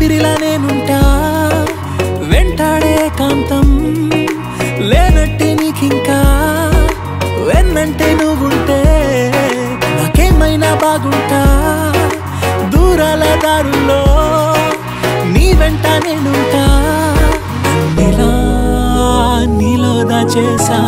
ఊపిరిలా నేనుంటా వెంటాడే కాంతం లేనట్టే నీకింకా వెన్నంటే నువ్వుంటే నాకేమైనా బాగుంటా దూరాల దారుల్లో నీ వెంట నేనుంటా నీలా నీలో దాచేసా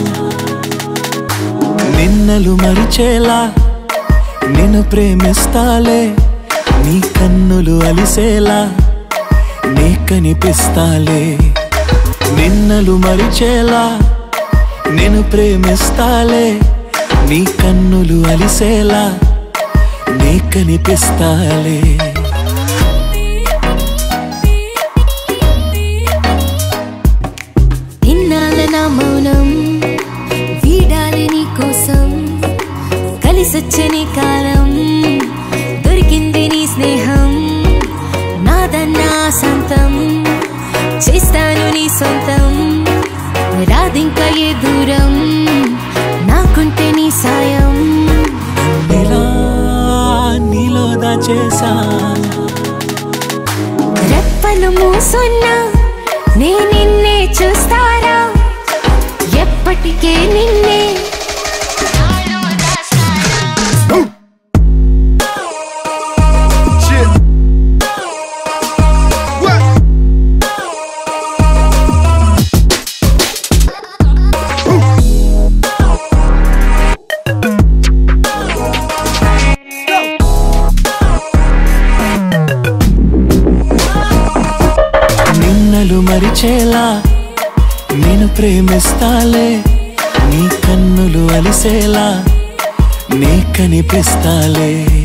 నిన్నలు మరిచేలా నిన్ను ప్రేమిస్తాలే నీ కన్నులు అలిసేలా నీ కనిపిస్తాలే నిన్నలు మరిచేలా నేను ప్రేమిస్తాలే నీ కన్నులు అలిసేలా నీ కనిపిస్తాలే ఇన్నాళ్ళ నా మౌనం వీడాలి నీ కోసం కలిసొచ్చని కాలం దొరికింది నీ స్నేహం నాదన్నా సొంతం చేస్తాను నీ సొంతం రాదింకా ఏ దూరం నాకుంటే నీ సాయం నీలా నీలో దాచేసా రెప్పలు మూసున్నా నే నిన్నే చూస్తారా ఎప్పటికే నిన్నే Shit. What? నిన్నలు మరిచేలా నేను ప్రేమిస్తాలే నీ కన్నులు అలిసేలా నీ కనిపిస్తాలే